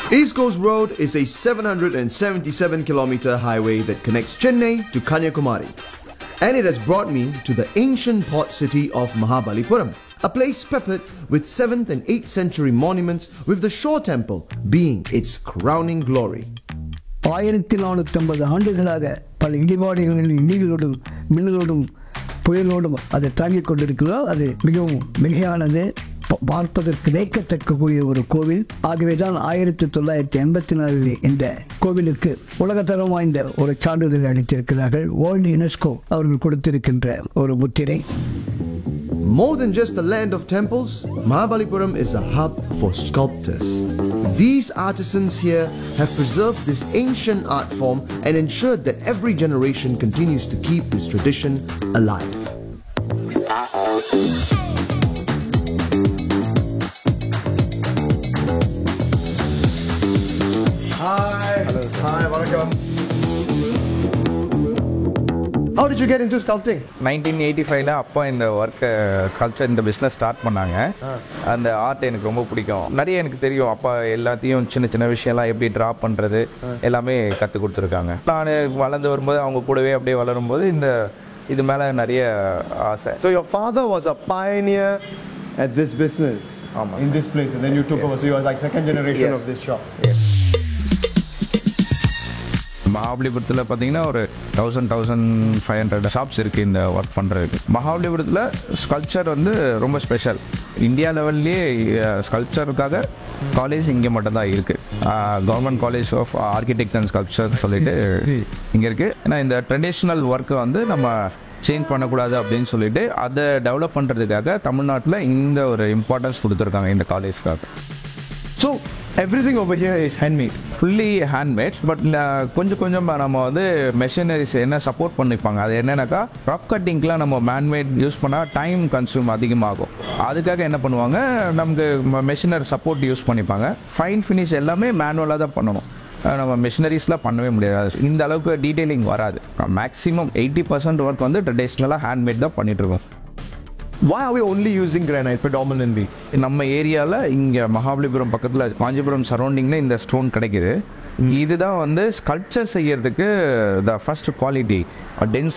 East Coast Road is a 777 kilometer highway that connects Chennai to Kanyakumari. And it has brought me to the ancient port city of Mahabalipuram, a place peppered with 7th and 8th century monuments with the Shore Temple being its crowning glory. ஆயிரத்தி நானூற்றி ஐம்பது ஆண்டுகளாக பல இடிபாடுகளில் இடிகளோடும் மின்னலோடும் புயலோடும் அதை தாங்கிக் கொண்டிருக்கிறோம் அது மிகவும் மிகையானது ப- பார்ப்பதற்கு வியக்கத்தக்கக்கூடிய ஒரு கோவில் ஆகவே தான் ஆயிரத்தி தொள்ளாயிரத்தி எண்பத்தி நாலில் இந்த கோவிலுக்கு உலகத்தரம் வாய்ந்த ஒரு சான்றிதழ் அளித்திருக்கிறார்கள் வேர்ல்டு யுனெஸ்கோ அவர்கள் கொடுத்திருக்கின்ற ஒரு முத்திரை More than just a land of temples, Mahabalipuram is a hub for sculptors. These artisans here have preserved this ancient art form and ensured that every generation continues to keep this tradition alive. Hi. Hi, welcome. How did you get into sculpting? Nineteen eighty ஃபைவ்ல அப்பா இந்த ஒர்க்கை culture இந்த business start பண்ணாங்க அந்த art எனக்கு ரொம்ப பிடிக்கும் நிறைய எனக்கு தெரியும் அப்பா எல்லாத்தையும் சின்ன சின்ன விஷயம்லாம் எப்படி ட்ரா பண்ணுறது எல்லாமே கற்றுக் கொடுத்துருக்காங்க நான் வளர்ந்து வரும்போது அவங்க கூடவே அப்படியே வளரும்போது இந்த இது மேலே நிறைய ஆசை So your father was a pioneer at this business Ama. in this place, and then you took over. So you were like second generation Yes. of this shop. மகாபலிபுரத்தில் பார்த்தீங்கன்னா ஒரு thousand thousand five hundred shops இருக்குது இந்த work பண்ணுறதுக்கு மகாபலிபுரத்தில் sculpture வந்து ரொம்ப special India லெவல்லையே ஸ்கல்ச்சருக்காக காலேஜ் இங்கே மட்டும்தான் இருக்குது government college of architect and sculpture சொல்லிட்டு இங்கே இருக்குது ஏன்னா இந்த ட்ரெடிஷ்னல் ஒர்க்கை வந்து நம்ம சேஞ்ச் பண்ணக்கூடாது அப்படின்னு சொல்லிட்டு அதை டெவலப் பண்ணுறதுக்காக தமிழ்நாட்டில் இந்த ஒரு இம்பார்ட்டன்ஸ் கொடுத்துருக்காங்க இந்த காலேஜ்க்காக So everything over here is handmade. Fully handmades but கொஞ்சம் கொஞ்சம் நம்ம வந்து மெஷினரிஸ் என்ன சப்போர்ட் பண்ணிப்பாங்க அது என்னன்னாக்கா ரஃப் கட்டிங்க்குலாம் நம்ம மேன்மேட் யூஸ் பண்ணால் டைம் கன்சியூம் அதிகமாகும் அதுக்காக என்ன பண்ணுவாங்க நமக்கு மெஷினர் சப்போர்ட் யூஸ் பண்ணிப்பாங்க ஃபைன் ஃபினிஷ் எல்லாமே மேனுவலாக தான் பண்ணணும் அஹ் நம்ம மெஷினரிஸ்லாம் பண்ணவே முடியாது இந்த அளவுக்கு டீட்டெயிலிங் வராது மேக்ஸிமம் எயிட்டி பர்சன்ட் ஒர்க் வந்து ட்ரெடிஷ்னலாக ஹேண்ட்மேட் தான் பண்ணிட்டு இருக்கோம் Why are we only using granite predominantly? நம்ம ஏரியாவில் இங்கே மகாபலிபுரம் பக்கத்தில் காஞ்சிபுரம் சரௌண்டிங்கில் இந்த ஸ்டோன் கிடைக்குது இதுதான் வந்து ஸ்கல்ப்சர் செய்யறதுக்கு த ஃபர்ஸ்ட் குவாலிட்டி டென்ஸ்